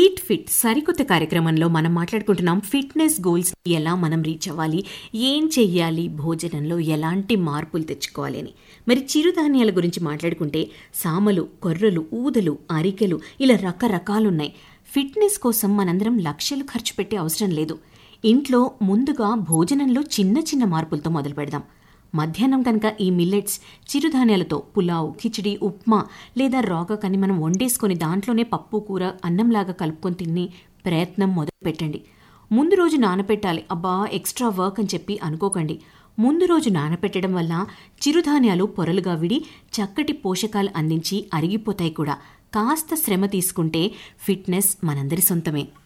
eat fit సరికొత్త కార్యక్రమంలో మనం మాట్లాడుకుంటున్నాం ఫిట్నెస్ గోల్స్ ఎలా మనం రీచ్ అవ్వాలి ఏం చెయ్యాలి భోజనంలో ఎలాంటి మార్పులు తెచ్చుకోవాలి అని మరి చిరుధాన్యాల గురించి మాట్లాడుకుంటే సామలు కొర్రలు ఊదలు అరికెలు ఇలా రకరకాలున్నాయి ఫిట్నెస్ కోసం మనందరం లక్షలు ఖర్చు పెట్టే అవసరం లేదు ఇంట్లో ముందుగా భోజనంలో చిన్న చిన్న మార్పులతో మొదలు పెడదాం మధ్యాహ్నం కనుక ఈ మిల్లెట్స్ చిరుధాన్యాలతో పులావ్ కిచిడి ఉప్మా లేదా రోగ కని మనం వండేసుకొని దాంట్లోనే పప్పు కూర అన్నంలాగా కలుపుకొని తినే ప్రయత్నం మొదలు పెట్టండి ముందు రోజు నానపెట్టాలి అబ్బా ఎక్స్ట్రా వర్క్ అని చెప్పి అనుకోకండి ముందు రోజు నానపెట్టడం వల్ల చిరుధాన్యాలు పొరలుగా విడి చక్కటి పోషకాలు అందించి అరిగిపోతాయి కూడా కాస్త శ్రమ తీసుకుంటే ఫిట్నెస్ మనందరి సొంతమే